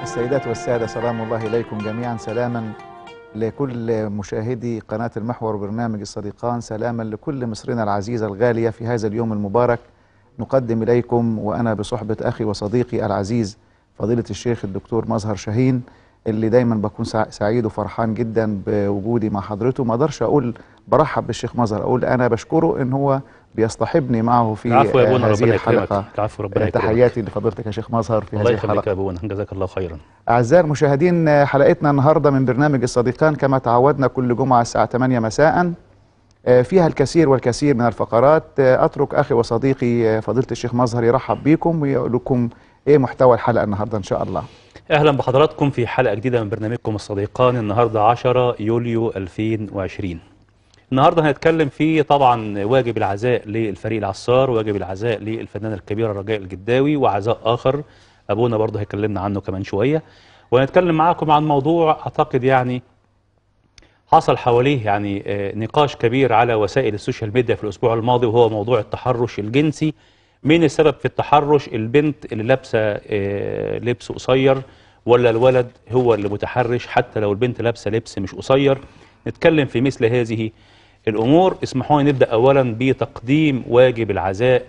السيدات والسادة سلام الله إليكم جميعا سلاما لكل مشاهدي قناة المحور وبرنامج الصديقان سلاما لكل مصرنا العزيزة الغالية في هذا اليوم المبارك نقدم إليكم وأنا بصحبة أخي وصديقي العزيز فضيلة الشيخ الدكتور مظهر شاهين اللي دايما بكون سع- سعيد وفرحان جدا بوجودي مع حضرته ما اقدرش اقول برحب بالشيخ مظهر اقول انا بشكره ان هو بيصطحبني معه في العفو يا آه، ابونا هذه ربنا يكرمك الحلقه العفو ربنا آه، يكرمك تحياتي لفضيلتك يا شيخ مظهر في الله هذه يخليك الحلقه يا ابونا جزاك الله خيرا أعزائي المشاهدين آه، حلقتنا النهاردة من برنامج الصديقان كما تعودنا كل جمعة الساعة 8 مساء آه، فيها الكثير والكثير من الفقرات آه، أترك أخي وصديقي آه، فضيلة الشيخ مظهر يرحب بكم ويقول لكم إيه محتوى الحلقة النهاردة إن شاء الله اهلا بحضراتكم في حلقه جديده من برنامجكم الصديقان النهارده 10 يوليو 2020 النهارده هنتكلم في طبعا واجب العزاء للفريق العصار واجب العزاء للفنانه الكبيره رجاء الجداوي وعزاء اخر ابونا برضه هيكلمنا عنه كمان شويه وهنتكلم معاكم عن موضوع اعتقد يعني حصل حواليه يعني آه، نقاش كبير على وسائل السوشيال ميديا في الاسبوع الماضي وهو موضوع التحرش الجنسي مين السبب في التحرش البنت اللي لابسه آه، لبس قصير ولا الولد هو اللي متحرش حتى لو البنت لابسه لبس مش قصير نتكلم في مثل هذه الامور اسمحوا لي نبدا اولا بتقديم واجب العزاء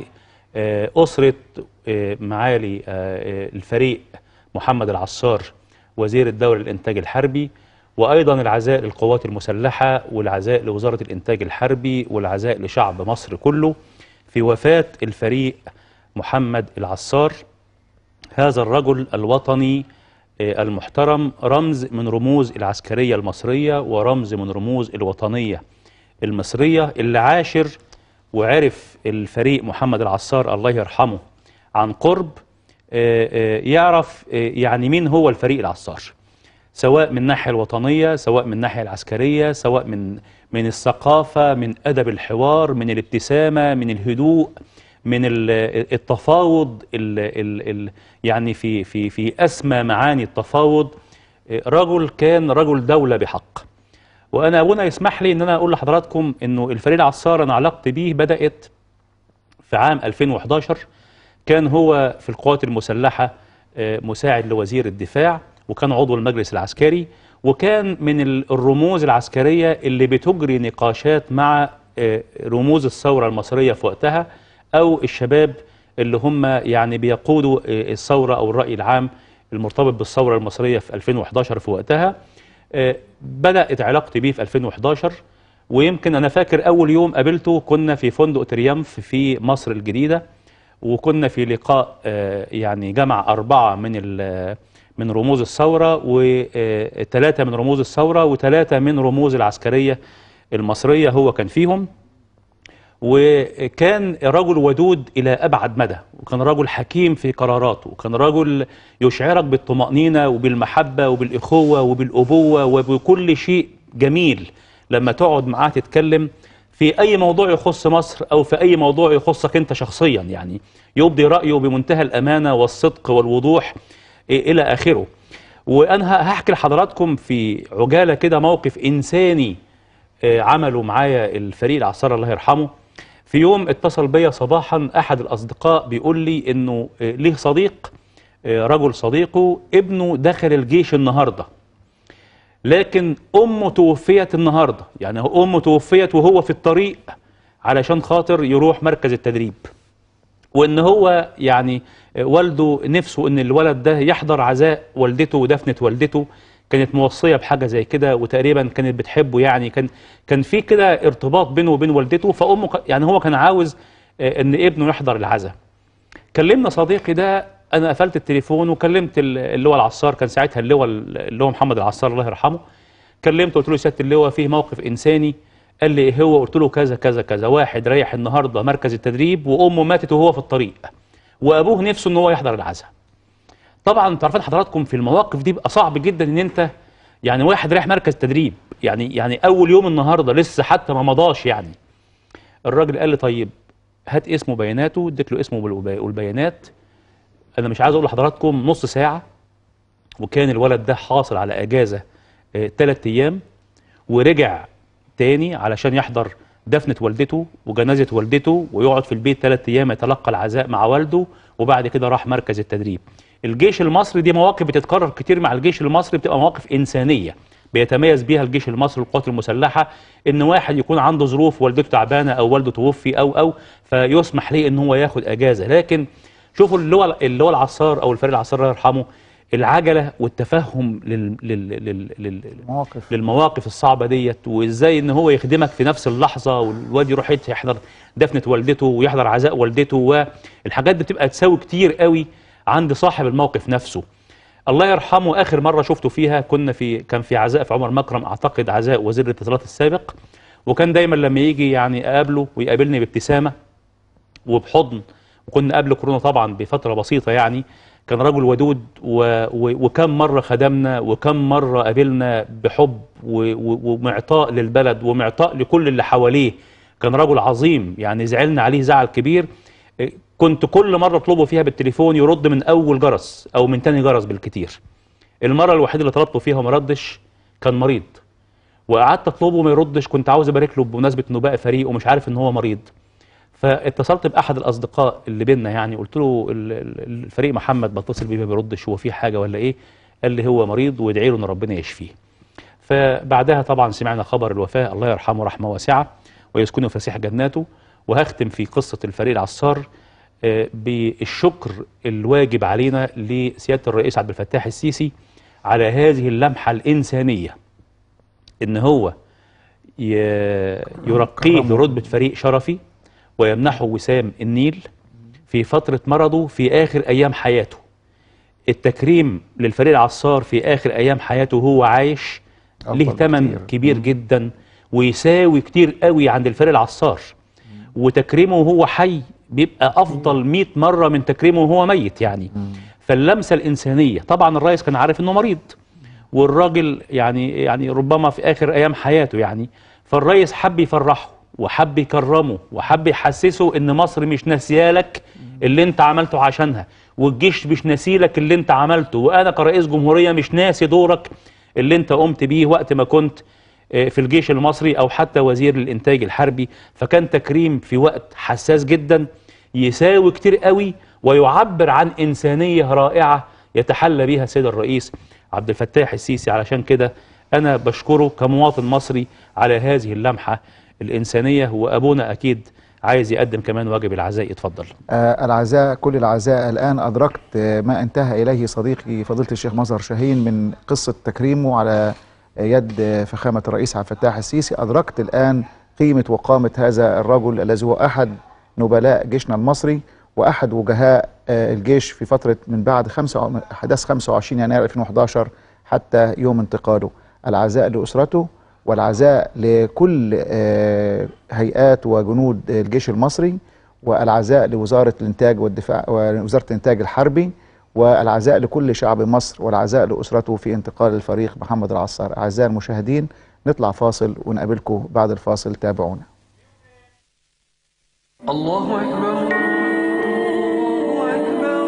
لاسره آه، معالي آه، آه، الفريق محمد العصار وزير الدولة للإنتاج الحربي وأيضا العزاء للقوات المسلحة والعزاء لوزارة الإنتاج الحربي والعزاء لشعب مصر كله في وفاة الفريق محمد العصار هذا الرجل الوطني آه، المحترم رمز من رموز العسكرية المصرية ورمز من رموز الوطنية المصرية اللي عاشر وعرف الفريق محمد العصار الله يرحمه عن قرب آه، آه، يعرف آه، يعني مين هو الفريق العصار سواء من الناحية الوطنية سواء من الناحية العسكرية سواء من من الثقافة من أدب الحوار من الابتسامة من الهدوء من ال- التفاوض ال ال ال يعني في في في أسمى معاني التفاوض آه، رجل كان رجل دولة بحق وأنا أبونا يسمح لي إن أنا أقول لحضراتكم إنه الفريق العصار أنا علاقتي بيه بدأت في عام 2011 كان هو في القوات المسلحة آه، مساعد لوزير الدفاع وكان عضو المجلس العسكري وكان من ال- الرموز العسكرية اللي بتجري نقاشات مع آه، رموز الثورة المصرية في وقتها أو الشباب اللي هم يعني بيقودوا آه، الثورة أو الرأي العام المرتبط بالثورة المصرية في 2011 في وقتها آه، بدأت علاقتي بيه في 2011 ويمكن أنا فاكر أول يوم قابلته كنا في فندق تريمف في مصر الجديدة وكنا في لقاء آه، يعني جمع أربعة من ال- من رموز الثورة وثلاثة من رموز الثورة وثلاثة من رموز العسكرية المصرية هو كان فيهم وكان رجل ودود إلى أبعد مدى وكان رجل حكيم في قراراته وكان رجل يشعرك بالطمأنينة وبالمحبة وبالإخوة وبالأبوة وبكل شيء جميل لما تقعد معاه تتكلم في أي موضوع يخص مصر أو في أي موضوع يخصك أنت شخصيا يعني يبدي رأيه بمنتهى الأمانة والصدق والوضوح إيه إلى آخره وأنا هحكي لحضراتكم في عجالة كده موقف إنساني آه، عملوا معايا الفريق العصار الله يرحمه في يوم اتصل بيا صباحا احد الاصدقاء بيقول لي انه آه، ليه صديق آه، رجل صديقه ابنه دخل الجيش النهارده لكن امه توفيت النهارده يعني هو امه توفيت وهو في الطريق علشان خاطر يروح مركز التدريب وان هو يعني والده نفسه ان الولد ده يحضر عزاء والدته ودفنه والدته كانت موصيه بحاجه زي كده وتقريبا كانت بتحبه يعني كان كان في كده ارتباط بينه وبين والدته فامه ك- يعني هو كان عاوز آه، ان ابنه يحضر العزاء كلمنا صديقي ده انا قفلت التليفون وكلمت ال- اللواء العصار كان ساعتها اللواء اللي هو محمد العصار الله يرحمه كلمته قلت له يا سياده اللواء فيه موقف انساني قال لي ايه هو قلت له كذا كذا كذا واحد ريح النهارده مركز التدريب وامه ماتت وهو في الطريق وابوه نفسه ان هو يحضر العزاء طبعا انتوا عارفين حضراتكم في المواقف دي بيبقى صعب جدا ان انت يعني واحد رايح مركز تدريب يعني يعني اول يوم النهارده لسه حتى ما مضاش يعني الراجل قال لي طيب هات اسمه وبياناته اديت له اسمه والبي- والبيانات انا مش عايز اقول لحضراتكم نص ساعه وكان الولد ده حاصل على اجازه ثلاث ايام ورجع تاني علشان يحضر دفنة والدته وجنازة والدته ويقعد في البيت ثلاث أيام يتلقى العزاء مع والده وبعد كده راح مركز التدريب الجيش المصري دي مواقف بتتكرر كتير مع الجيش المصري بتبقى مواقف إنسانية بيتميز بيها الجيش المصري والقوات المسلحة إن واحد يكون عنده ظروف والدته تعبانة أو والده توفي أو أو فيسمح ليه إن هو ياخد أجازة لكن شوفوا اللي هو اللي هو العصار أو الفريق العصار الله يرحمه العجلة والتفهم لل... لل... لل... لل... مواقف للمواقف الصعبة ديت وازاي ان هو يخدمك في نفس اللحظة والواد يروح يحضر دفنة والدته ويحضر عزاء والدته والحاجات دي بتبقى تساوي كتير قوي عند صاحب الموقف نفسه الله يرحمه اخر مرة شفته فيها كنا في كان في عزاء في عمر مكرم اعتقد عزاء وزير الاتصالات السابق وكان دايما لما يجي يعني اقابله ويقابلني بابتسامة وبحضن وكنا قبل كورونا طبعا بفترة بسيطة يعني كان رجل ودود و... و... وكم مرة خدمنا وكم مرة قابلنا بحب و... و... ومعطاء للبلد ومعطاء لكل اللي حواليه كان رجل عظيم يعني زعلنا عليه زعل كبير إيه، كنت كل مرة اطلبه فيها بالتليفون يرد من اول جرس او من تاني جرس بالكتير المرة الوحيدة اللي طلبته فيها وما ردش كان مريض وقعدت اطلبه ما يردش كنت عاوز ابارك له بمناسبة انه بقى فريق ومش عارف ان هو مريض فاتصلت باحد الاصدقاء اللي بينا يعني قلت له ال- ال- الفريق محمد بتصل بيه ما بيردش هو في حاجه ولا ايه قال لي هو مريض وادعي له ان ربنا يشفيه فبعدها طبعا سمعنا خبر الوفاه الله يرحمه رحمه واسعه ويسكنه فسيح جناته وهختم في قصه الفريق العصار آه، بالشكر الواجب علينا لسياده الرئيس عبد الفتاح السيسي على هذه اللمحه الانسانيه ان هو ي- يرقيه لرتبه فريق شرفي ويمنحه وسام النيل في فترة مرضه في آخر أيام حياته التكريم للفريق العصار في آخر أيام حياته وهو عايش أفضل ليه ثمن بكتير. كبير جدا ويساوي كتير قوي عند الفريق العصار وتكريمه وهو حي بيبقى أفضل 100 مرة من تكريمه وهو ميت يعني فاللمسة الإنسانية طبعا الرئيس كان عارف إنه مريض والراجل يعني يعني ربما في اخر ايام حياته يعني فالريس حب يفرحه وحب يكرمه وحب يحسسه ان مصر مش ناسيالك اللي انت عملته عشانها والجيش مش ناسيلك اللي انت عملته وانا كرئيس جمهوريه مش ناسي دورك اللي انت قمت بيه وقت ما كنت آه، في الجيش المصري او حتى وزير الانتاج الحربي فكان تكريم في وقت حساس جدا يساوي كتير قوي ويعبر عن انسانيه رائعه يتحلى بها السيد الرئيس عبد الفتاح السيسي علشان كده انا بشكره كمواطن مصري على هذه اللمحه الانسانيه وابونا اكيد عايز يقدم كمان واجب العزاء اتفضل آه العزاء كل العزاء الآن أدركت آه ما انتهى إليه صديقي فضيلة الشيخ مظهر شاهين من قصة تكريمه على يد آه، فخامة الرئيس عبد الفتاح السيسي أدركت الآن قيمة وقامة هذا الرجل الذي هو أحد نبلاء جيشنا المصري وأحد وجهاء آه الجيش في فترة من بعد خمسة أحداث 25 يناير 2011 حتى يوم انتقاله العزاء لأسرته والعزاء لكل آه، هيئات وجنود الجيش المصري والعزاء لوزارة الإنتاج والدفاع ووزارة الإنتاج الحربي والعزاء لكل شعب مصر والعزاء لأسرته في انتقال الفريق محمد العصار أعزائي المشاهدين نطلع فاصل ونقابلكم بعد الفاصل تابعونا الله أكبر الله أكبر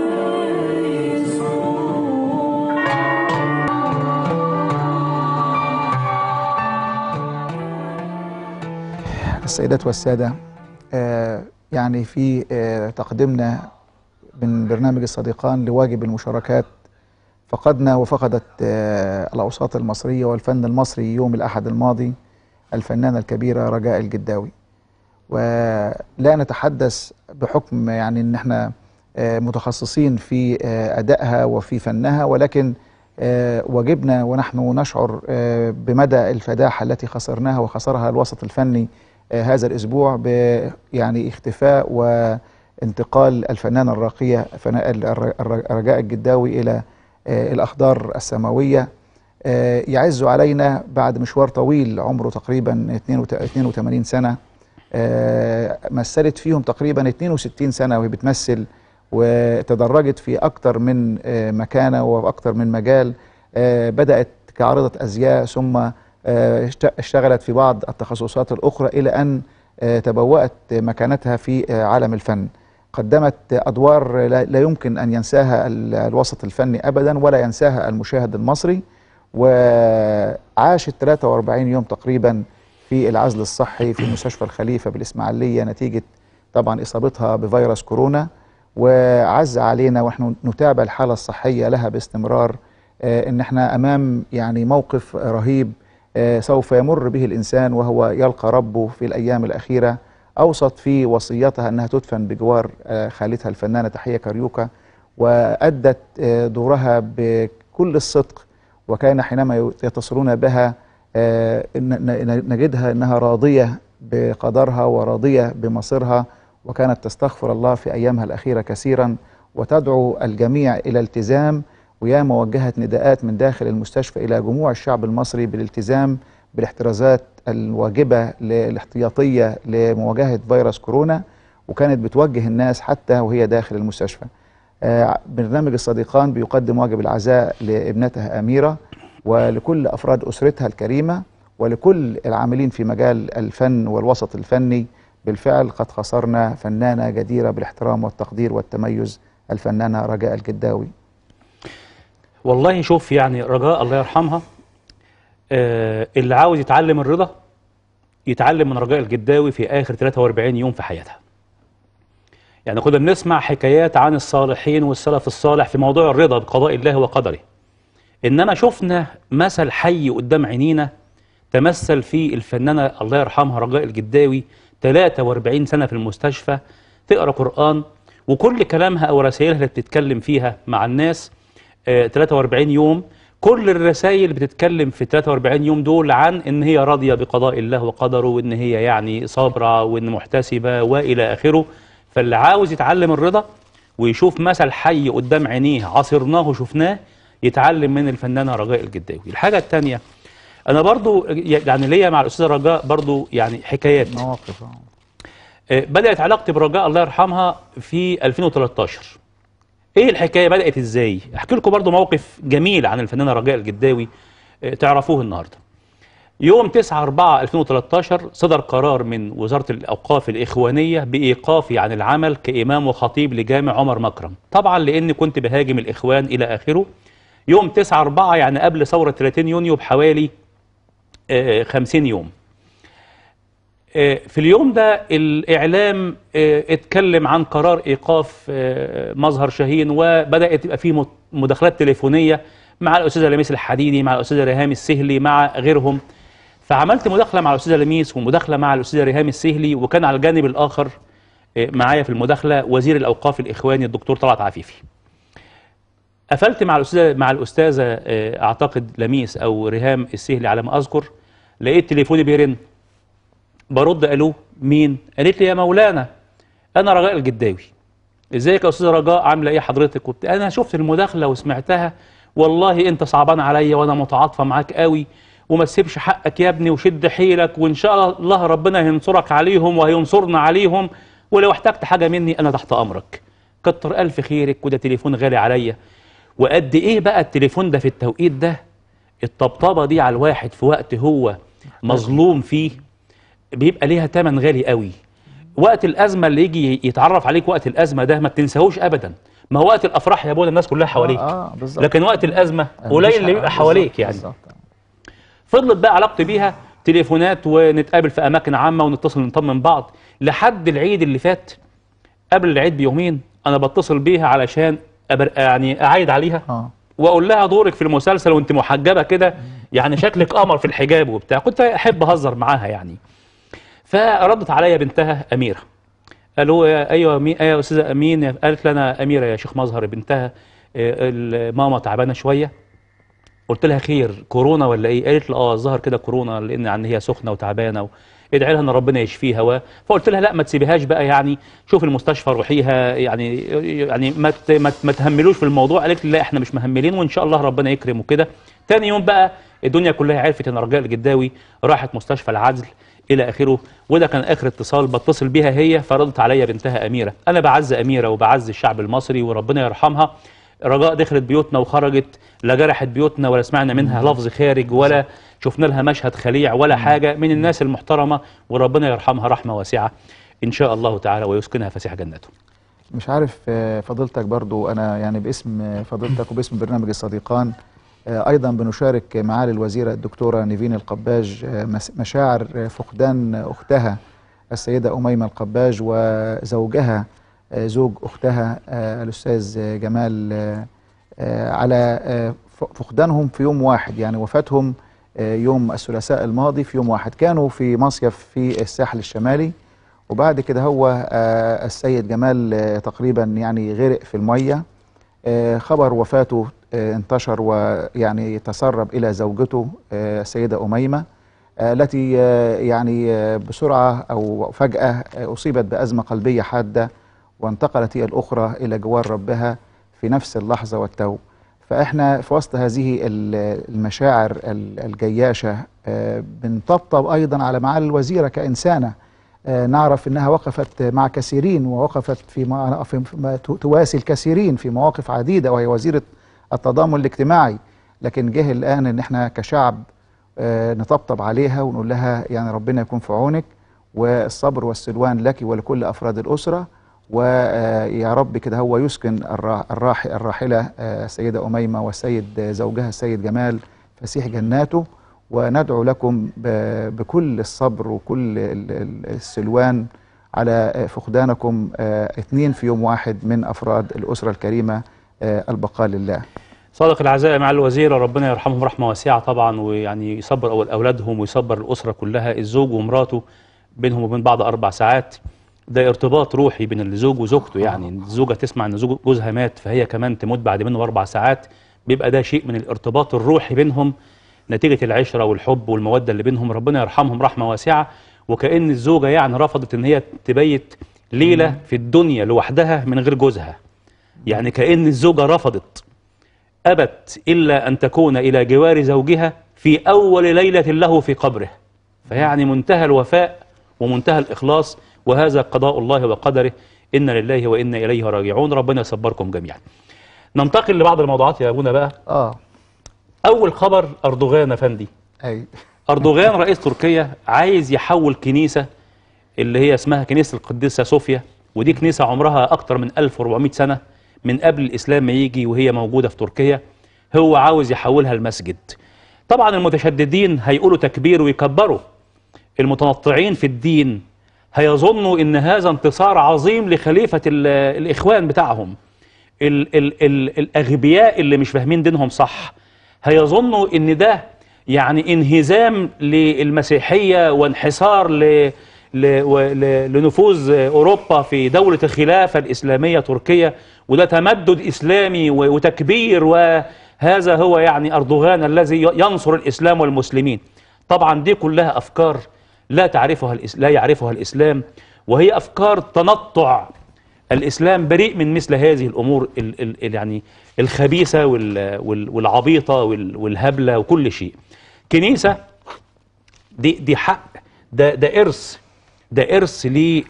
السيدات والسادة آه، يعني في آه، تقديمنا من برنامج الصديقان لواجب المشاركات فقدنا وفقدت آه، الأوساط المصرية والفن المصري يوم الأحد الماضي الفنانة الكبيرة رجاء الجداوي ولا نتحدث بحكم يعني ان احنا آه، متخصصين في آه، ادائها وفي فنها ولكن آه، واجبنا ونحن نشعر آه، بمدى الفداحه التي خسرناها وخسرها الوسط الفني آه، هذا الاسبوع ب يعني اختفاء وانتقال الفنانه الراقيه فنا- الر- الر- رجاء الجداوي الى آه، الاخضار السماويه آه، يعز علينا بعد مشوار طويل عمره تقريبا 82 سنه آه، مثلت فيهم تقريبا 62 سنة وهي بتمثل وتدرجت في أكثر من آه، مكانة وأكثر من مجال آه، بدأت كعارضة أزياء ثم آه، اشت- اشتغلت في بعض التخصصات الأخرى إلى أن آه، تبوأت مكانتها في آه، عالم الفن قدمت أدوار لا لا يمكن أن ينساها ال- الوسط الفني أبدا ولا ينساها المشاهد المصري وعاشت 43 يوم تقريبا في العزل الصحي في مستشفى الخليفة بالإسماعيلية نتيجة طبعا إصابتها بفيروس كورونا وعز علينا ونحن نتابع الحالة الصحية لها باستمرار آه، إن احنا أمام يعني موقف رهيب آه، سوف يمر به الإنسان وهو يلقى ربه في الأيام الأخيرة أوصت في وصيتها أنها تدفن بجوار آه، خالتها الفنانة تحية كاريوكا وأدت آه، دورها بكل الصدق وكان حينما يتصلون بها آه، ن- ن- نجدها أنها راضية بقدرها وراضية بمصيرها وكانت تستغفر الله في أيامها الأخيرة كثيرا وتدعو الجميع إلى التزام وياما وجهت نداءات من داخل المستشفى إلى جموع الشعب المصري بالالتزام بالاحترازات الواجبة ل- الاحتياطية لمواجهة فيروس كورونا وكانت بتوجه الناس حتى وهي داخل المستشفى آه، برنامج الصديقان بيقدم واجب العزاء لابنتها أميرة ولكل أفراد أسرتها الكريمة ولكل العاملين في مجال الفن والوسط الفني بالفعل قد خسرنا فنانة جديرة بالاحترام والتقدير والتميز الفنانة رجاء الجداوي والله شوف يعني رجاء الله يرحمها آه اللي عاوز يتعلم الرضا يتعلم من رجاء الجداوي في آخر 43 يوم في حياتها يعني كنا بنسمع حكايات عن الصالحين والسلف الصالح في موضوع الرضا بقضاء الله وقدره إنما شفنا مثل حي قدام عينينا تمثل فيه الفنانة الله يرحمها رجاء الجداوي 43 سنة في المستشفى تقرأ قرآن وكل كلامها أو رسائلها اللي بتتكلم فيها مع الناس آه، 43 يوم كل الرسائل بتتكلم في 43 يوم دول عن ان هي راضيه بقضاء الله وقدره وان هي يعني صابره وان محتسبه والى اخره فاللي عاوز يتعلم الرضا ويشوف مثل حي قدام عينيه عاصرناه وشفناه يتعلم من الفنانه رجاء الجداوي الحاجه الثانيه انا برضو يعني ليا مع الاستاذه رجاء برضو يعني حكايات مواقف آه. آه، بدأت علاقتي برجاء الله يرحمها في 2013 ايه الحكايه بدأت ازاي احكي لكم برضو موقف جميل عن الفنانه رجاء الجداوي آه، تعرفوه النهارده يوم 9 4 2013 صدر قرار من وزاره الاوقاف الاخوانيه بايقافي عن العمل كامام وخطيب لجامع عمر مكرم طبعا لاني كنت بهاجم الاخوان الى اخره يوم 9 4 يعني قبل ثوره 30 يونيو بحوالي آه، 50 يوم آه، في اليوم ده الإعلام آه، اتكلم عن قرار إيقاف آه، مظهر شاهين وبدأت يبقى فيه مت- مداخلات تليفونية مع الأستاذة لميس الحديدي مع الأستاذة ريهام السهلي مع غيرهم فعملت مداخلة مع الأستاذة لميس ومداخلة مع الأستاذة ريهام السهلي وكان على الجانب الآخر آه، معايا في المداخلة وزير الأوقاف الإخواني الدكتور طلعت عفيفي قفلت مع الأستاذة مع الأستاذة آه، أعتقد لميس أو ريهام السهلي على ما أذكر لقيت تليفوني بيرن برد الو مين قالت لي يا مولانا انا رجاء الجداوي ازيك يا استاذه رجاء عامله ايه حضرتك وبتاع انا شفت المداخله وسمعتها والله انت صعبان عليا وانا متعاطفه معاك قوي وما تسيبش حقك يا ابني وشد حيلك وان شاء الله ربنا هينصرك عليهم وهينصرنا عليهم ولو احتجت حاجه مني انا تحت امرك كتر الف خيرك وده تليفون غالي عليا وقد ايه بقى التليفون ده في التوقيت ده الطبطبه دي على الواحد في وقت هو مظلوم فيه بيبقى ليها تمن غالي قوي وقت الازمه اللي يجي يتعرف عليك وقت الازمه ده ما بتنساهوش ابدا ما هو وقت الافراح يا ابونا الناس كلها حواليك آه, آه بالظبط لكن وقت الازمه قليل اللي بيبقى حواليك يعني بالظبط. فضلت بقى علاقتي بيها تليفونات ونتقابل في اماكن عامه ونتصل نطمن بعض لحد العيد اللي فات قبل العيد بيومين انا بتصل بيها علشان أبر يعني اعايد عليها اه واقول لها دورك في المسلسل وانت محجبه كده يعني شكلك قمر في الحجاب وبتاع كنت احب اهزر معاها يعني فردت عليا بنتها اميره قالوا يا ايوه مين ايوه يا استاذه امين قالت لي انا اميره يا شيخ مظهر بنتها آه، الماما تعبانه شويه قلت لها خير كورونا ولا ايه قالت لي اه الظهر كده كورونا لان يعني هي سخنه وتعبانه و... ادعي لها ان ربنا يشفيها و... فقلت لها لا ما تسيبيهاش بقى يعني شوف المستشفى روحيها يعني يعني ما ت... ما, ت... ما تهملوش في الموضوع قالت لي لا احنا مش مهملين وان شاء الله ربنا يكرم وكده تاني يوم بقى الدنيا كلها عرفت ان رجاء الجداوي راحت مستشفى العزل الى اخره وده كان اخر اتصال بتصل بيها هي فردت عليا بنتها اميره انا بعز اميره وبعز الشعب المصري وربنا يرحمها رجاء دخلت بيوتنا وخرجت لا جرحت بيوتنا ولا سمعنا منها لفظ خارج ولا شفنا لها مشهد خليع ولا حاجه من الناس المحترمه وربنا يرحمها رحمه واسعه ان شاء الله تعالى ويسكنها فسيح جنته مش عارف آه، فضيلتك برضو انا يعني باسم آه، فضيلتك وباسم برنامج الصديقان آه، أيضا بنشارك معالي الوزيرة الدكتورة نيفين القباج آه، مس- مشاعر آه، فقدان أختها السيدة أميمة القباج وزوجها آه، زوج أختها آه، الأستاذ آه، جمال آه، آه، على آه، ف- فقدانهم في يوم واحد يعني وفاتهم آه، يوم الثلاثاء الماضي في يوم واحد كانوا في مصيف في الساحل الشمالي وبعد كده هو آه، السيد جمال آه، تقريبا يعني غرق في المية آه، خبر وفاته آه، انتشر ويعني تسرب إلى زوجته آه، السيدة أميمة آه، التي آه، يعني آه، بسرعة أو فجأة آه، أصيبت بأزمة قلبية حادة وانتقلت هي الأخرى إلى جوار ربها في نفس اللحظة والتو فإحنا في وسط هذه ال- المشاعر ال- الجياشة آه، بنطبطب أيضا على معالي الوزيرة كإنسانة آه، نعرف انها وقفت مع كثيرين ووقفت في, ما في ما ت- تواسي الكثيرين في مواقف عديده وهي وزيره التضامن الاجتماعي لكن جه الان ان احنا كشعب آه، نطبطب عليها ونقول لها يعني ربنا يكون في عونك والصبر والسلوان لك ولكل افراد الاسره ويا رب كده هو يسكن الرا- الراح الراحله آه، السيده اميمه والسيد زوجها السيد جمال فسيح جناته وندعو لكم ب- بكل الصبر وكل ال- ال- السلوان على فقدانكم آه، اثنين في يوم واحد من افراد الاسره الكريمه آه، البقاء لله. صادق العزاء مع الوزيرة ربنا يرحمهم رحمة واسعة طبعا ويعني يصبر أول أولادهم ويصبر الأسرة كلها الزوج ومراته بينهم وبين بعض أربع ساعات ده ارتباط روحي بين الزوج وزوجته يعني الزوجة تسمع إن زوج- جوزها مات فهي كمان تموت بعد منه بأربع ساعات بيبقى ده شيء من الارتباط الروحي بينهم نتيجة العشرة والحب والمودة اللي بينهم ربنا يرحمهم رحمة واسعة وكأن الزوجة يعني رفضت إن هي تبيت ليلة في الدنيا لوحدها من غير جوزها يعني كأن الزوجة رفضت أبت إلا أن تكون إلى جوار زوجها في أول ليلة له في قبره فيعني منتهى الوفاء ومنتهى الإخلاص وهذا قضاء الله وقدره إن لله وإنا إليه راجعون ربنا يصبركم جميعا ننتقل لبعض الموضوعات يا أبونا بقى اه أول خبر أردوغان أفندي اي أردوغان رئيس تركيا عايز يحول كنيسة اللي هي اسمها كنيسة القديسة صوفيا ودي كنيسة عمرها أكتر من 1400 سنة من قبل الإسلام ما يجي وهي موجودة في تركيا هو عاوز يحولها المسجد طبعا المتشددين هيقولوا تكبير ويكبروا المتنطعين في الدين هيظنوا ان هذا انتصار عظيم لخليفة ال- الإخوان بتاعهم ال ال ال الأغبياء اللي مش فاهمين دينهم صح هيظنوا ان ده يعني انهزام للمسيحية وانحسار ل ل و- ل- لنفوذ أوروبا في دولة الخلافة الإسلامية تركيا وده تمدد إسلامي و- وتكبير وهذا هو يعني أردوغان الذي ي- ينصر الإسلام والمسلمين طبعا دي كلها أفكار لا تعرفها الإس- لا يعرفها الإسلام وهي أفكار تنطع الإسلام بريء من مثل هذه الأمور ال ال ال يعني الخبيثة وال وال والعبيطة وال والهبلة وكل شيء كنيسة دي دي حق ده ده إرث ده إرث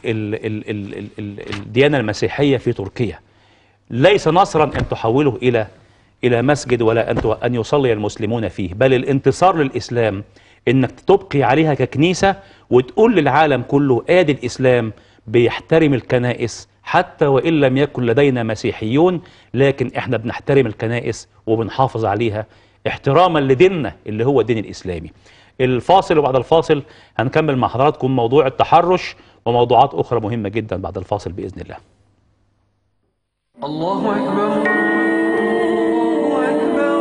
للديانة المسيحية في تركيا ليس نصرا أن تحوله إلى إلى مسجد ولا أن تو- أن يصلي المسلمون فيه بل الانتصار للإسلام إنك تبقي عليها ككنيسة وتقول للعالم كله آدي الإسلام بيحترم الكنائس حتى وإن لم يكن لدينا مسيحيون لكن إحنا بنحترم الكنائس وبنحافظ عليها احتراما لديننا اللي هو الدين الإسلامي الفاصل وبعد الفاصل هنكمل مع حضراتكم موضوع التحرش وموضوعات أخرى مهمة جدا بعد الفاصل بإذن الله الله أكبر الله أكبر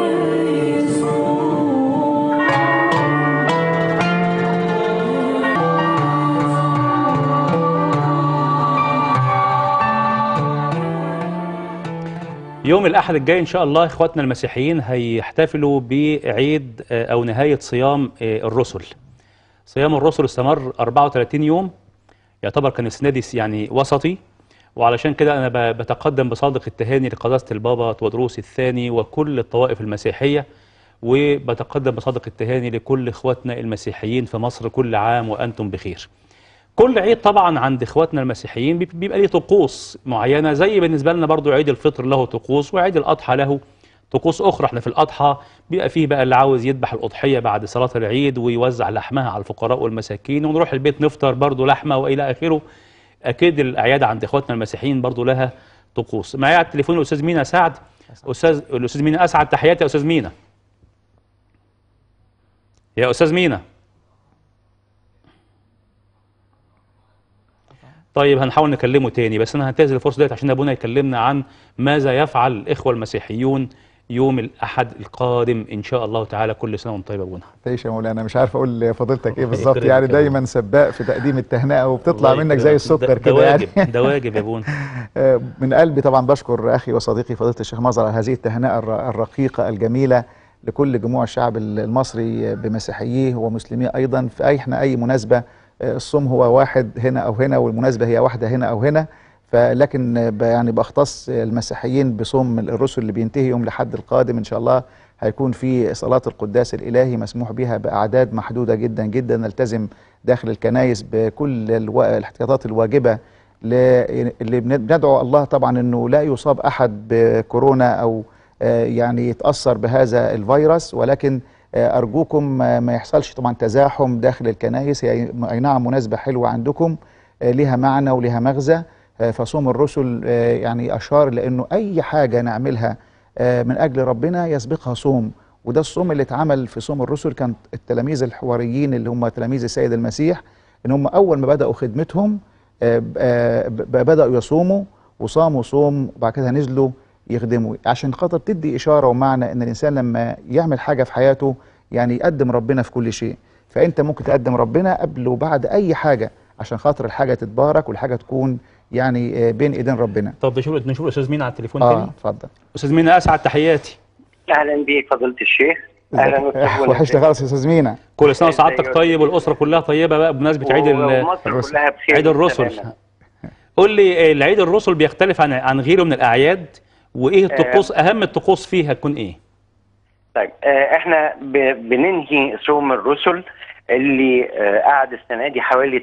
يوم الأحد الجاي إن شاء الله إخواتنا المسيحيين هيحتفلوا بعيد آه، أو نهاية صيام آه، الرسل صيام الرسل استمر 34 يوم يعتبر كان السنة دي يعني وسطي وعلشان كده أنا ب- بتقدم بصادق التهاني لقداسة البابا تودروس الثاني وكل الطوائف المسيحية وبتقدم بصادق التهاني لكل إخواتنا المسيحيين في مصر كل عام وأنتم بخير كل عيد طبعا عند اخواتنا المسيحيين بيب- بيبقى ليه طقوس معينه زي بالنسبه لنا برضو عيد الفطر له طقوس وعيد الاضحى له طقوس اخرى احنا في الاضحى بيبقى فيه بقى اللي عاوز يذبح الاضحيه بعد صلاه العيد ويوزع لحمها على الفقراء والمساكين ونروح البيت نفطر برضو لحمه والى اخره اكيد الاعياد عند اخواتنا المسيحيين برضو لها طقوس معايا على التليفون الاستاذ مينا سعد استاذ الاستاذ مينا اسعد تحياتي يا استاذ مينا يا استاذ مينا طيب هنحاول نكلمه تاني بس انا هنتهز الفرصه ديت عشان ابونا يكلمنا عن ماذا يفعل الاخوه المسيحيون يوم الاحد القادم ان شاء الله تعالى كل سنه وانت طيب يا ابونا تعيش يا مولانا مش عارف اقول لفضيلتك ايه الله بالظبط يكرمك يعني يا دايما سباق في تقديم التهنئه وبتطلع الله منك يكرمك. زي ده- السكر ده كده يعني واجب ده واجب يا ابونا آه، من قلبي طبعا بشكر اخي وصديقي فضيله الشيخ مظهر على هذه التهنئه الر- الرقيقه الجميله لكل جموع الشعب ال- المصري بمسيحييه ومسلميه ايضا في اي احنا اي مناسبه آه، الصوم هو واحد هنا او هنا والمناسبه هي واحده هنا او هنا فلكن آه، ب- يعني بختص المسيحيين بصوم الرسل اللي بينتهي يوم الاحد القادم ان شاء الله هيكون في صلاة القداس الإلهي مسموح بها بأعداد محدودة جدا جدا نلتزم داخل الكنايس بكل الو... الاحتياطات الواجبة ل... اللي بن- بندعو الله طبعا أنه لا يصاب أحد بكورونا أو آه، يعني يتأثر بهذا الفيروس ولكن آه، أرجوكم آه، ما يحصلش طبعا تزاحم داخل الكنايس هي أي نعم مناسبة حلوة عندكم آه، لها معنى ولها مغزى آه، فصوم الرسل آه، يعني أشار لأنه أي حاجة نعملها آه، من أجل ربنا يسبقها صوم وده الصوم اللي اتعمل في صوم الرسل كان التلاميذ الحواريين اللي هم تلاميذ السيد المسيح ان هم اول ما بداوا خدمتهم آه، ب- آه، ب- بداوا يصوموا وصاموا صوم وبعد كده نزلوا يخدموا عشان خاطر تدي اشاره ومعنى ان الانسان لما يعمل حاجه في حياته يعني يقدم ربنا في كل شيء فانت ممكن تقدم ربنا قبل وبعد اي حاجه عشان خاطر الحاجه تتبارك والحاجه تكون يعني آه، بين ايدين ربنا طب نشوف نشوف الاستاذ مينا على التليفون اه تاني اتفضل استاذ مينا اسعد تحياتي اهلا بيك فضيله الشيخ اهلا وسهلا وحشت خالص يا استاذ مينا كل سنه إزاي وسعادتك يا طيب والاسره كلها طيبه بقى بمناسبه عيد ال- ومصر الرسل. كلها بخير عيد الرسل وسلامة. قول لي آه، العيد الرسل بيختلف عن عن غيره من الاعياد وايه الطقوس اهم الطقوس فيها تكون ايه طيب آه، احنا ب- بننهي صوم الرسل اللي آه، قعد السنه دي حوالي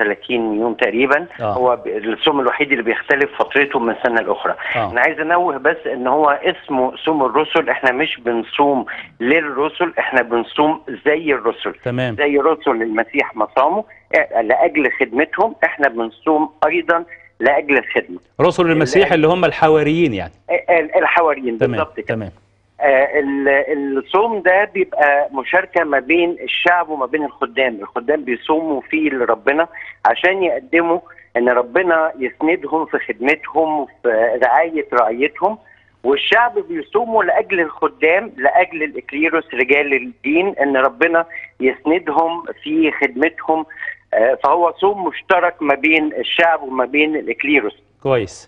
33 يوم تقريبا آه. هو ب- الصوم الوحيد اللي بيختلف فترته من سنه لاخرى آه. انا عايز انوه بس ان هو اسمه صوم الرسل احنا مش بنصوم للرسل احنا بنصوم زي الرسل تمام زي رسل المسيح ما صاموا آه، لاجل خدمتهم احنا بنصوم ايضا لاجل الخدمه رسل المسيح اللي هم الحواريين يعني آه، الحواريين تمام بالظبط كده تمام آه، ال- الصوم ده بيبقى مشاركة ما بين الشعب وما بين الخدام الخدام بيصوموا فيه لربنا عشان يقدموا ان ربنا يسندهم في خدمتهم وفي رعاية رعيتهم والشعب بيصوموا لاجل الخدام لاجل الاكليروس رجال الدين ان ربنا يسندهم في خدمتهم آه، فهو صوم مشترك ما بين الشعب وما بين الاكليروس كويس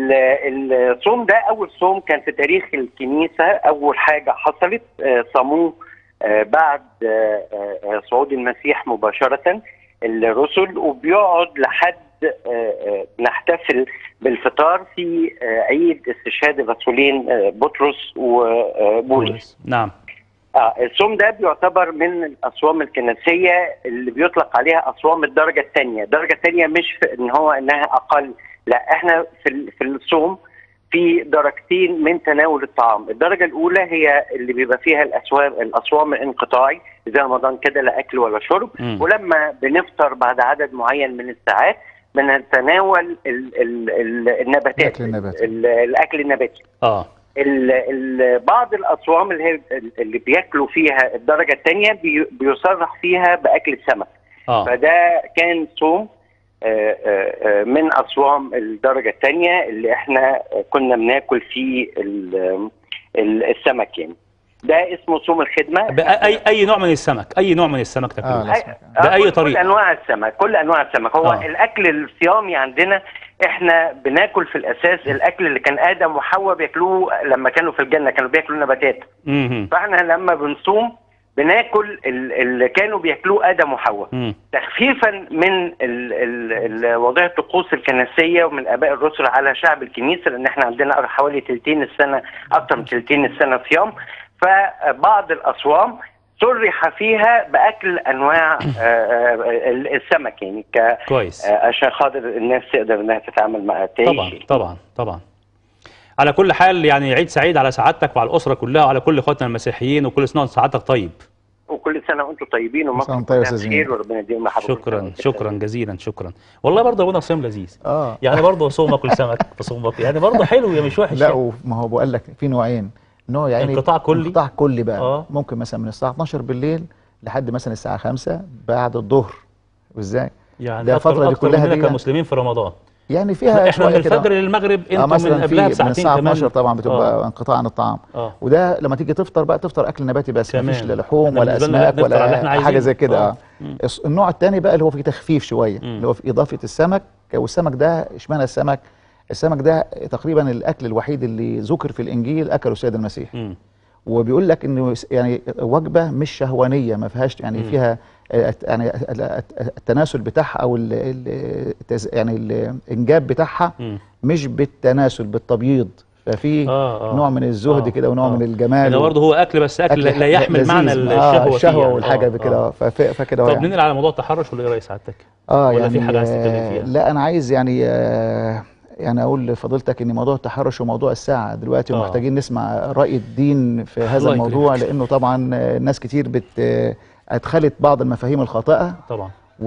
ال- الصوم ده اول صوم كان في تاريخ الكنيسه اول حاجه حصلت آه، صاموه آه، بعد آه، آه، صعود المسيح مباشره الرسل وبيقعد لحد آه، آه، نحتفل بالفطار في آه، عيد استشهاد الرسولين آه، بطرس وبولس نعم آه الصوم ده بيعتبر من الاصوام الكنسيه اللي بيطلق عليها اصوام الدرجه الثانيه، الدرجه الثانيه مش في ان هو انها اقل، لا احنا في ال- في الصوم في درجتين من تناول الطعام، الدرجه الاولى هي اللي بيبقى فيها الاسوام الاصوام الانقطاعي زي رمضان كده لا اكل ولا شرب، مم. ولما بنفطر بعد عدد معين من الساعات بنتناول ال ال ال النباتات الأكل النباتي. ال- الاكل النباتي. اه ال ال بعض الاصوام اللي هي اللي بياكلوا فيها الدرجه الثانيه بي بيصرح فيها باكل السمك اه فده كان صوم آه، آه، آه، من اصوام الدرجه الثانيه اللي احنا كنا بناكل فيه ال- ال- السمك يعني ده اسمه صوم الخدمه بقى اي اي نوع من السمك اي نوع من السمك آه، تاكلوه لا. أي- بأي كل- طريقة. كل انواع السمك كل انواع السمك هو آه. آه. الاكل الصيامي عندنا احنا بناكل في الاساس الاكل اللي كان ادم وحواء بياكلوه لما كانوا في الجنه كانوا بياكلوا نباتات امم فاحنا لما بنصوم بناكل ال- اللي كانوا بياكلوه ادم وحواء امم تخفيفا من ال- ال- ال- وضع الطقوس الكنسيه ومن اباء الرسل على شعب الكنيسه لان احنا عندنا حوالي تلتين السنه اكثر من تلتين السنه صيام فبعض الاصوام صرح فيها باكل انواع آه، آه، ال- السمك يعني ك كويس آه، عشان خاطر الناس تقدر انها تتعامل مع تعيش طبعا طبعا طبعا على كل حال يعني عيد سعيد على سعادتك وعلى الاسره كلها وعلى كل اخواتنا المسيحيين وكل سنه وانت سعادتك طيب وكل سنه وانتم طيبين سنة ومصر وأنت طيب يا كلها أستاذ بخير مينا. وربنا يديم محبة شكرا شكرا جزيلا شكرا والله برضه ابونا صيام لذيذ اه يعني برضه صوم اكل سمك بصوم باكل يعني برضه حلو يا مش وحش لا يعني. وما هو بقول لك في نوعين نوع يعني انقطاع كلي؟ انقطاع كلي بقى آه. ممكن مثلا من الساعه 12 بالليل لحد مثلا الساعه 5 بعد الظهر وازاي يعني ده أكتر الفترة دي أكتر كلها مننا دي كمسلمين في رمضان يعني فيها احنا من شويه كده الفجر للمغرب اه انتم من مثلا في قبلها من بساعتين الساعه كمان 12 طبعا بتبقى آه. انقطاع عن الطعام اه وده لما تيجي تفطر بقى تفطر اكل نباتي بس كمان. مفيش لا لحوم احنا ولا بالنسبة لنا اسماك بنفطر على اللي ولا احنا حاجه زي عايزينه. كده آه. اه مم. الس- النوع الثاني بقى اللي هو فيه تخفيف شويه مم. اللي هو في اضافه السمك والسمك ده اشمعنى السمك السمك ده تقريبا الاكل الوحيد اللي ذكر في الانجيل اكله السيد المسيح مم. وبيقول لك انه س- يعني وجبه مش شهوانيه ما فيهاش يعني مم. فيها آه، الت- يعني ال- الت- التناسل بتاعها او ال- ال- التز- يعني الانجاب بتاعها مم. مش بالتناسل بالتبييض ففي آه، آه. نوع من الزهد آه، كده ونوع آه. من الجمال ده برضه هو اكل بس اكل, لا لا يحمل لذيذ. معنى آه الشهوه فيه الشهوه يعني. والحاجه آه، بكده آه. آه. فف- فكده هو طب يعني. ننقل على موضوع التحرش ولا ايه راي سعادتك؟ اه ولا يعني في حاجة عايز تتكلم آه، فيها؟ لا انا عايز يعني آه يعني اقول لفضيلتك ان موضوع التحرش وموضوع الساعه دلوقتي آه. ومحتاجين نسمع راي الدين في هذا الله الموضوع يكرمك. لانه طبعا آه، ناس كتير بت آه، ادخلت بعض المفاهيم الخاطئه طبعا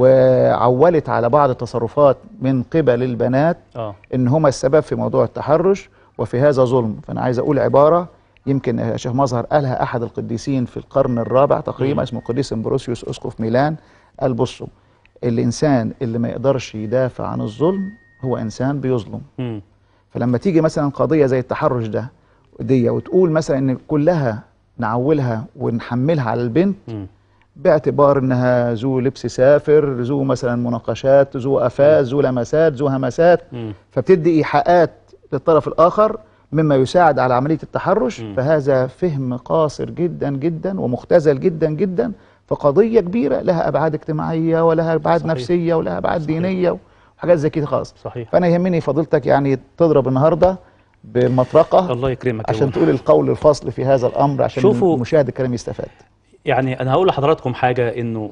وعولت على بعض التصرفات من قبل البنات اه ان هما السبب في موضوع التحرش وفي هذا ظلم فانا عايز اقول عباره يمكن يا شيخ مظهر قالها احد القديسين في القرن الرابع تقريبا مم. اسمه القديس امبروسيوس اسقف ميلان قال بصوا الانسان اللي ما يقدرش يدافع عن الظلم هو انسان بيظلم مم. فلما تيجي مثلا قضيه زي التحرش ده دي وتقول مثلا ان كلها نعولها ونحملها على البنت مم. باعتبار انها ذو لبس سافر ذو مثلا مناقشات ذو افات ذو لمسات ذو همسات مم. فبتدي ايحاءات للطرف الاخر مما يساعد على عمليه التحرش مم. فهذا فهم قاصر جدا جدا ومختزل جدا جدا فقضيه كبيره لها ابعاد اجتماعيه ولها ابعاد صحيح. نفسيه ولها ابعاد صحيح. دينيه وحاجات زي كده خالص صحيح فانا يهمني فضيلتك يعني تضرب النهارده بالمطرقه الله يكرمك يا عشان بابا. تقول القول الفصل في هذا الامر عشان شوفوا- المشاهد الكلام يستفاد يعني انا هقول لحضراتكم حاجه انه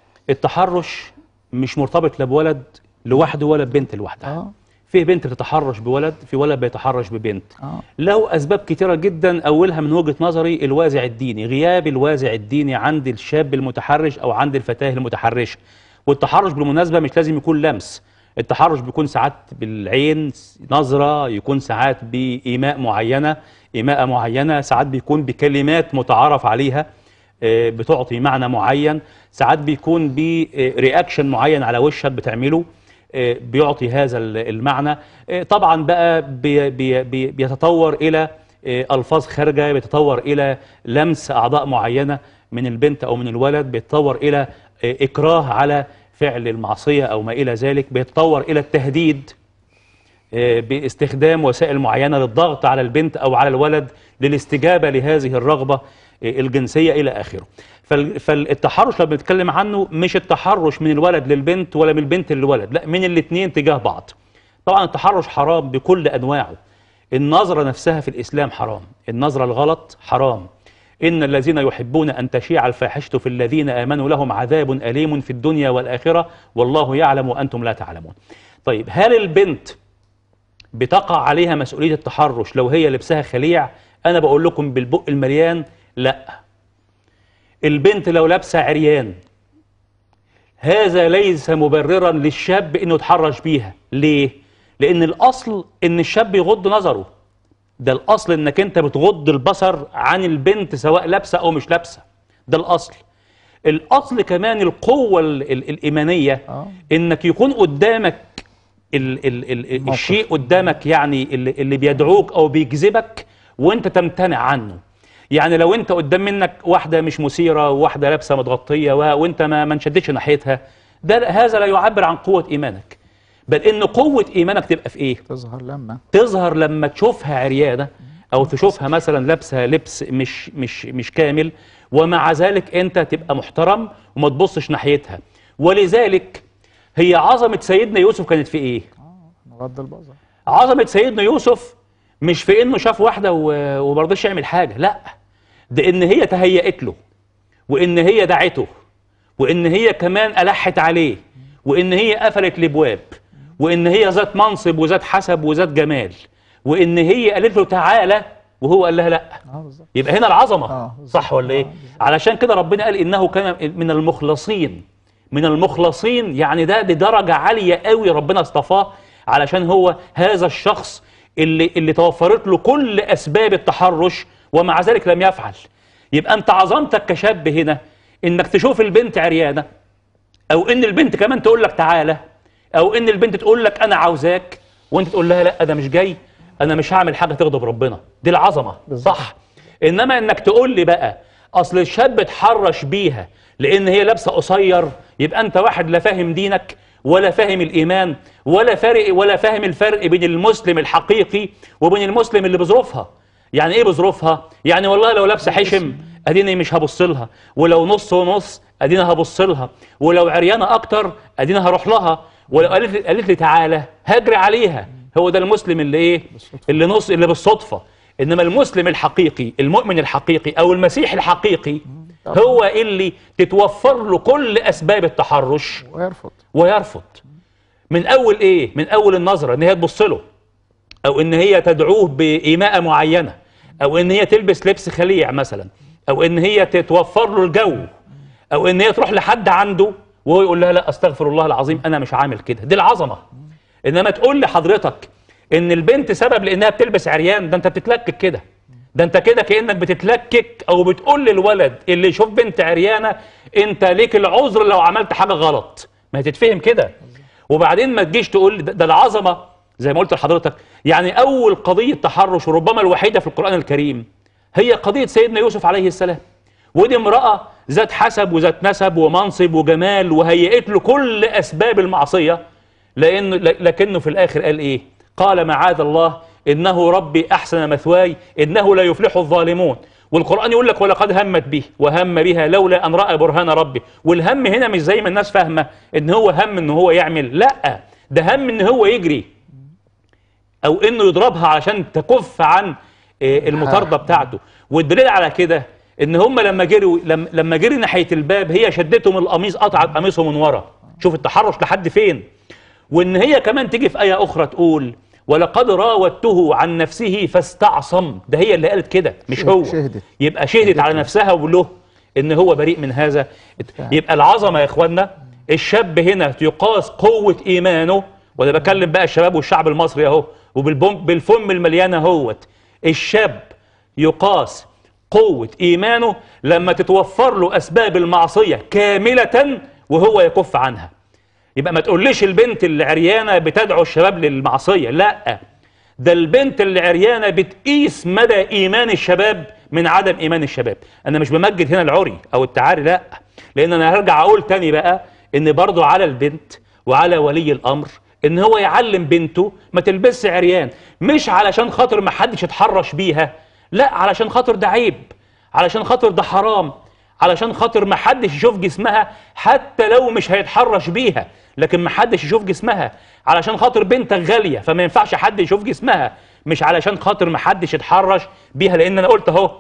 التحرش مش مرتبط لا بولد لوحده ولا ببنت لوحدها اه في بنت بتتحرش بولد في ولد بيتحرش ببنت اه له اسباب كتيره جدا اولها من وجهه نظري الوازع الديني غياب الوازع الديني عند الشاب المتحرش او عند الفتاه المتحرشه والتحرش بالمناسبه مش لازم يكون لمس التحرش بيكون ساعات بالعين نظره يكون ساعات بايماء معينه ايماء معينه ساعات بيكون بكلمات متعارف عليها آه، بتعطي معنى معين ساعات بيكون برياكشن معين على وشك بتعمله آه، بيعطي هذا ال- المعنى آه، طبعا بقى بي بي بي بيتطور الى آه، الفاظ خارجه بيتطور الى لمس اعضاء معينه من البنت او من الولد بيتطور الى آه، اكراه على فعل المعصيه او ما الى ذلك بيتطور الى التهديد آه، باستخدام وسائل معينه للضغط على البنت او على الولد للاستجابه لهذه الرغبه آه، الجنسيه الى اخره. فال- فالتحرش لما بنتكلم عنه مش التحرش من الولد للبنت ولا من البنت للولد، لا من الاثنين تجاه بعض. طبعا التحرش حرام بكل انواعه. النظره نفسها في الاسلام حرام، النظره الغلط حرام. إن الذين يحبون أن تشيع الفاحشة في الذين آمنوا لهم عذاب أليم في الدنيا والآخرة والله يعلم وأنتم لا تعلمون. طيب هل البنت بتقع عليها مسؤولية التحرش لو هي لبسها خليع أنا بقول لكم بالبق المليان لا البنت لو لابسة عريان هذا ليس مبررا للشاب انه يتحرش بيها ليه لان الاصل ان الشاب يغض نظره ده الاصل انك انت بتغض البصر عن البنت سواء لابسه او مش لابسه ده الاصل الاصل كمان القوه ال ال الايمانيه آه. انك يكون قدامك ال ال ال الشيء قدامك يعني اللي, اللي بيدعوك او بيجذبك وانت تمتنع عنه يعني لو انت قدام منك واحده مش مثيره وواحده لابسه متغطيه و- وانت ما ما انشدتش ناحيتها ده هذا لا يعبر عن قوه ايمانك بل ان قوه ايمانك تبقى في ايه تظهر لما تظهر لما تشوفها عريانه او تشوفها مثلا لابسه لبس مش مش مش كامل ومع ذلك انت تبقى محترم وما تبصش ناحيتها ولذلك هي عظمه سيدنا يوسف كانت في ايه غض البصر عظمه سيدنا يوسف مش في انه شاف واحده و- وما رضاش يعمل حاجه لا ده ان هي تهيأت له وان هي دعته وان هي كمان الحت عليه وان هي قفلت الابواب وان هي ذات منصب وذات حسب وذات جمال وان هي قالت له تعالى وهو قال لها لا اه بالظبط يبقى هنا العظمه آه، بالظبط. صح ولا ايه آه، بالظبط. علشان كده ربنا قال انه كان من المخلصين من المخلصين يعني ده دي درجه عاليه قوي ربنا اصطفاه علشان هو هذا الشخص اللي اللي توفرت له كل اسباب التحرش ومع ذلك لم يفعل يبقى انت عظمتك كشاب هنا انك تشوف البنت عريانه او ان البنت كمان تقول لك تعالى او ان البنت تقول لك انا عاوزاك وانت تقول لها لا انا مش جاي انا مش هعمل حاجه تغضب ربنا دي العظمه صح انما انك تقول لي بقى اصل الشاب اتحرش بيها لان هي لابسه قصير يبقى انت واحد لا فاهم دينك ولا فاهم الايمان ولا فارق ولا فاهم الفرق بين المسلم الحقيقي وبين المسلم اللي بظروفها يعني ايه بظروفها يعني والله لو لابسه حشم اديني مش هبص لها ولو نص ونص اديني هبص لها ولو عريانه اكتر اديني هروح لها ولو قالت لي قالت لي تعالى هجري عليها هو ده المسلم اللي ايه اللي نص اللي بالصدفه انما المسلم الحقيقي المؤمن الحقيقي او المسيح الحقيقي هو اللي تتوفر له كل اسباب التحرش ويرفض ويرفض من اول ايه من اول النظره ان هي تبص له او ان هي تدعوه بايماءه معينه او ان هي تلبس لبس خليع مثلا او ان هي تتوفر له الجو او ان هي تروح لحد عنده وهو يقول لها لا استغفر الله العظيم انا مش عامل كده دي العظمه انما تقول لحضرتك ان البنت سبب لانها بتلبس عريان ده انت بتتلكك كده ده انت كده كانك بتتلكك او بتقول للولد اللي يشوف بنت عريانه انت ليك العذر لو عملت حاجه غلط ما هي تتفهم كده وبعدين ما تجيش تقول لي ده, ده العظمه زي ما قلت لحضرتك يعني اول قضيه تحرش وربما الوحيده في القران الكريم هي قضيه سيدنا يوسف عليه السلام ودي امراه ذات حسب وذات نسب ومنصب وجمال وهيئت له كل اسباب المعصيه لانه لكنه في الاخر قال ايه قال معاذ الله انه ربي احسن مثواي انه لا يفلح الظالمون والقران يقول لك ولقد همت به وهم بها لولا ان راى برهان ربه والهم هنا مش زي ما الناس فاهمه ان هو هم ان هو يعمل لا ده هم ان هو يجري او انه يضربها عشان تكف عن آه، المطارده بتاعته والدليل على كده ان هم لما جروا لما, لما جري ناحيه الباب هي شدته من القميص قطعت قميصه من ورا شوف التحرش لحد فين وان هي كمان تيجي في ايه اخرى تقول ولقد راودته عن نفسه فاستعصم ده هي اللي قالت كده مش شهد- هو شهدت. يبقى شهدت على نفسها وله ان هو بريء من هذا يبقى العظمه يا اخوانا الشاب هنا يقاس قوه ايمانه وانا بكلم بقى الشباب والشعب المصري اهو وبالبم بالفم المليان اهوت الشاب يقاس قوه ايمانه لما تتوفر له اسباب المعصيه كامله وهو يكف عنها يبقى ما تقوليش البنت اللي عريانه بتدعو الشباب للمعصيه لا ده البنت اللي عريانه بتقيس مدى ايمان الشباب من عدم ايمان الشباب انا مش بمجد هنا العري او التعاري لا لان انا هرجع اقول تاني بقى ان برضو على البنت وعلى ولي الامر ان هو يعلم بنته ما تلبسش عريان مش علشان خاطر ما حدش يتحرش بيها لا علشان خاطر ده عيب علشان خاطر ده حرام علشان خاطر ما حدش يشوف جسمها حتى لو مش هيتحرش بيها لكن ما حدش يشوف جسمها علشان خاطر بنتك غالية فما ينفعش حد يشوف جسمها مش علشان خاطر ما حدش يتحرش بيها لان انا قلت اهو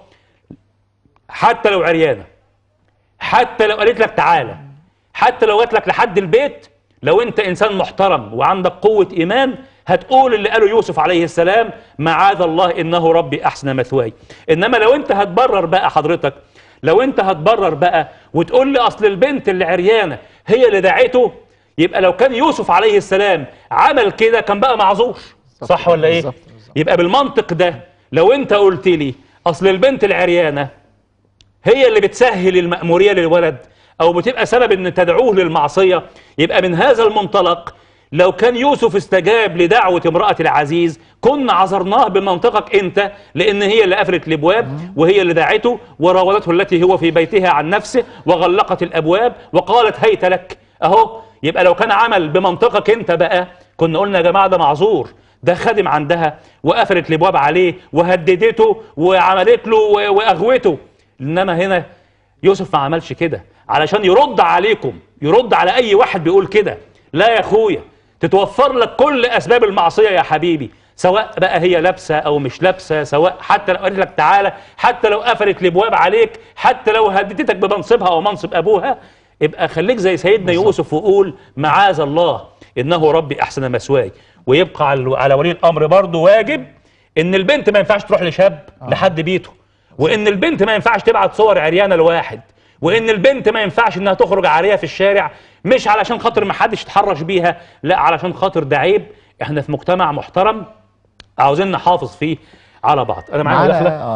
حتى لو عريانة حتى لو قالت لك تعالى حتى لو جات لك لحد البيت لو انت انسان محترم وعندك قوة ايمان هتقول اللي قاله يوسف عليه السلام معاذ الله انه ربي احسن مثواي انما لو انت هتبرر بقى حضرتك لو انت هتبرر بقى وتقول لي اصل البنت اللي عريانة هي اللي دعته يبقى لو كان يوسف عليه السلام عمل كده كان بقى معذور صح ولا ايه بالظبط، بالظبط. يبقى بالمنطق ده لو انت قلت لي اصل البنت العريانة هي اللي بتسهل المأمورية للولد أو بتبقى سبب إن تدعوه للمعصية يبقى من هذا المنطلق لو كان يوسف استجاب لدعوة امرأة العزيز كنا عذرناه بمنطقك أنت لأن هي اللي قفلت الأبواب وهي اللي دعته وراودته التي هو في بيتها عن نفسه وغلقت الأبواب وقالت هيت لك أهو يبقى لو كان عمل بمنطقك أنت بقى كنا قلنا يا جماعة ده معذور ده خادم عندها وقفلت الابواب عليه وهددته وعملت له و- واغوته انما هنا يوسف ما عملش كده علشان يرد عليكم يرد على اي واحد بيقول كده لا يا اخويا تتوفر لك كل اسباب المعصيه يا حبيبي سواء بقى هي لابسه او مش لابسه سواء حتى لو قالت لك تعالى حتى لو قفلت الابواب عليك حتى لو هددتك بمنصبها او منصب ابوها ابقى خليك زي سيدنا يوسف وقول معاذ الله انه ربي احسن مثواي ويبقى على على ولي الامر برضه واجب ان البنت ما ينفعش تروح لشاب لحد بيته وان البنت ما ينفعش تبعت صور عريانه لواحد وان البنت ما ينفعش انها تخرج عاريه في الشارع مش علشان خاطر ما حدش يتحرش بيها لا علشان خاطر ده عيب احنا في مجتمع محترم عاوزين نحافظ فيه على بعض انا معايا معانا مداخله اه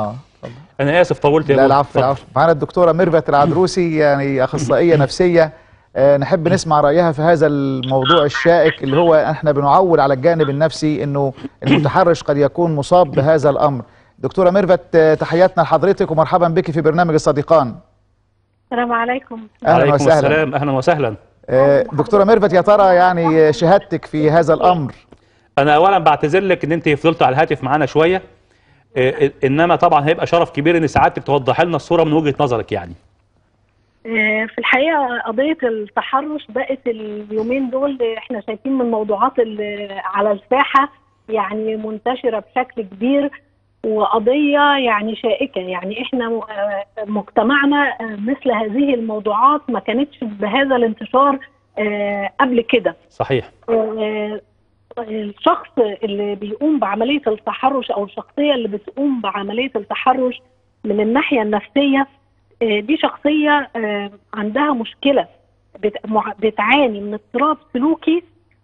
انا اسف طولت يا لا أبونا. العفو اتفضل. العفو معانا الدكتوره ميرفت العدروسي يعني اخصائيه نفسيه آه، نحب نسمع رايها في هذا الموضوع الشائك اللي هو احنا بنعول على الجانب النفسي انه المتحرش قد يكون مصاب بهذا الامر دكتوره ميرفت آه، تحياتنا لحضرتك ومرحبا بك في برنامج الصديقان السلام عليكم اهلا عليكم وسهلا السلام اهلا وسهلا آه، دكتوره ميرفت يا ترى يعني شهادتك في هذا الامر انا اولا بعتذر لك ان انت فضلت على الهاتف معانا شويه إيه، انما طبعا هيبقى شرف كبير ان سعادتك توضح لنا الصوره من وجهه نظرك يعني آه، في الحقيقة قضية التحرش بقت اليومين دول احنا شايفين من الموضوعات اللي على الساحة يعني منتشرة بشكل كبير وقضية يعني شائكة يعني احنا م- آه، مجتمعنا آه، مثل هذه الموضوعات ما كانتش بهذا الانتشار آه، قبل كده صحيح آه، الشخص اللي بيقوم بعملية التحرش أو الشخصية اللي بتقوم بعملية التحرش من الناحية النفسية آه، دي شخصية آه، عندها مشكلة بت- مع- بتعاني من اضطراب سلوكي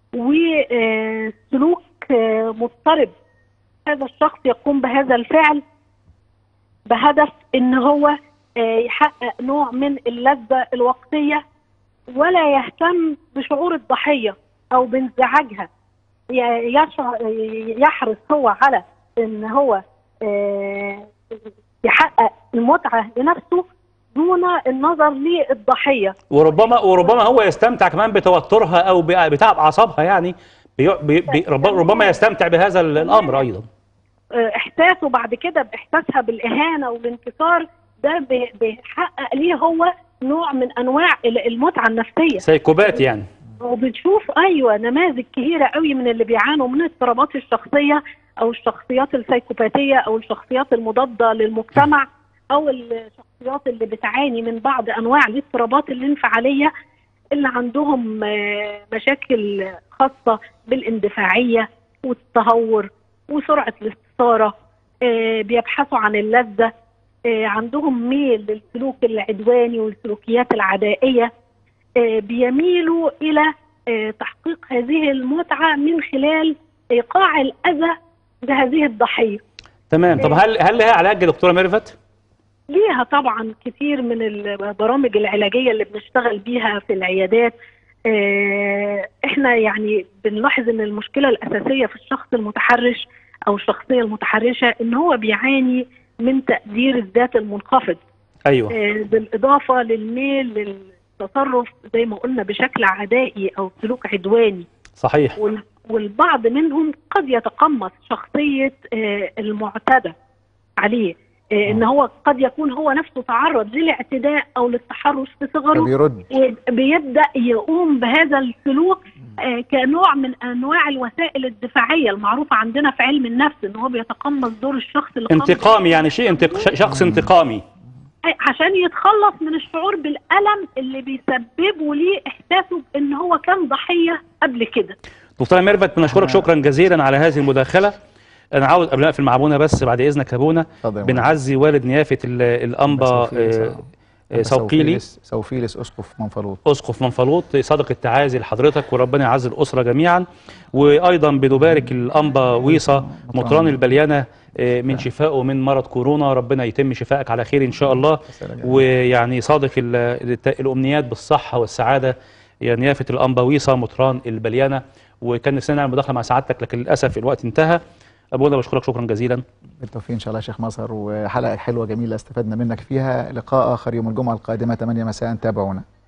وسلوك مضطرب هذا الشخص يقوم بهذا الفعل بهدف ان هو آه، يحقق نوع من اللذة الوقتية ولا يهتم بشعور الضحية او بانزعاجها ي- يشعر يحرص هو على ان هو آه، يحقق المتعة لنفسه دون النظر للضحية وربما وربما هو يستمتع كمان بتوترها او ب- بتعب اعصابها يعني بي بي بي رب- ربما يستمتع بهذا ال- الامر ايضا آه، احساسه بعد كده باحساسها بالاهانه والانكسار ده بي- بيحقق ليه هو نوع من انواع ال- المتعه النفسيه سيكوبات يعني وبنشوف ايوه نماذج كثيره قوي من اللي بيعانوا من اضطرابات الشخصيه او الشخصيات السيكوباتيه او الشخصيات المضاده للمجتمع او الشخصيات اللي بتعاني من بعض انواع الاضطرابات الانفعاليه اللي عندهم آه، مشاكل خاصه بالاندفاعيه والتهور وسرعه الاستثاره آه، بيبحثوا عن اللذه آه، عندهم ميل للسلوك العدواني والسلوكيات العدائيه آه، بيميلوا الى آه، تحقيق هذه المتعه من خلال ايقاع الاذى بهذه الضحيه. تمام طب هل هل لها علاج يا دكتوره ميرفت ليها طبعا كثير من البرامج العلاجيه اللي بنشتغل بيها في العيادات آه، احنا يعني بنلاحظ ان المشكله الاساسيه في الشخص المتحرش او الشخصيه المتحرشه ان هو بيعاني من تقدير الذات المنخفض ايوه آه، بالاضافه للميل للتصرف زي ما قلنا بشكل عدائي او سلوك عدواني صحيح وال- والبعض منهم قد يتقمص شخصيه آه، المعتدى عليه آه، ان هو قد يكون هو نفسه تعرض للاعتداء او للتحرش في صغره فبيرد بيبدا يقوم بهذا السلوك آه، كنوع من انواع الوسائل الدفاعيه المعروفه عندنا في علم النفس ان هو بيتقمص دور الشخص اللي قام انتقامي يعني شيء انتق... ش- شخص انتقامي عشان يتخلص من الشعور بالالم اللي بيسببه ليه احساسه ان هو كان ضحيه قبل كده دكتوره ميرفت بنشكرك شكرا جزيلا على هذه المداخله انا عاوز قبل ما اقفل مع ابونا بس بعد اذنك يا ابونا اتفضل يا بنعزي والد نيافه ال- الانبا سوفيليس، آه، آه. آه، سوقيلي سوفيلس- سوفيلس اسقف منفلوط اسقف منفلوط صادق التعازي لحضرتك وربنا يعزي الاسره جميعا وايضا بنبارك الانبا ويصه مطران البليانه آه، من شفائه من مرض كورونا ربنا يتم شفائك على خير ان شاء الله ويعني صادق ال- الت- الامنيات بالصحه والسعاده يا نيافه الانبا ويصه مطران البليانه وكان نفسنا نعمل مداخله مع سعادتك لكن للاسف الوقت انتهى ابونا بشكرك شكرا جزيلا بالتوفيق ان شاء الله يا شيخ مصر وحلقه حلوه جميله استفدنا منك فيها لقاء اخر يوم الجمعه القادمه 8 مساء تابعونا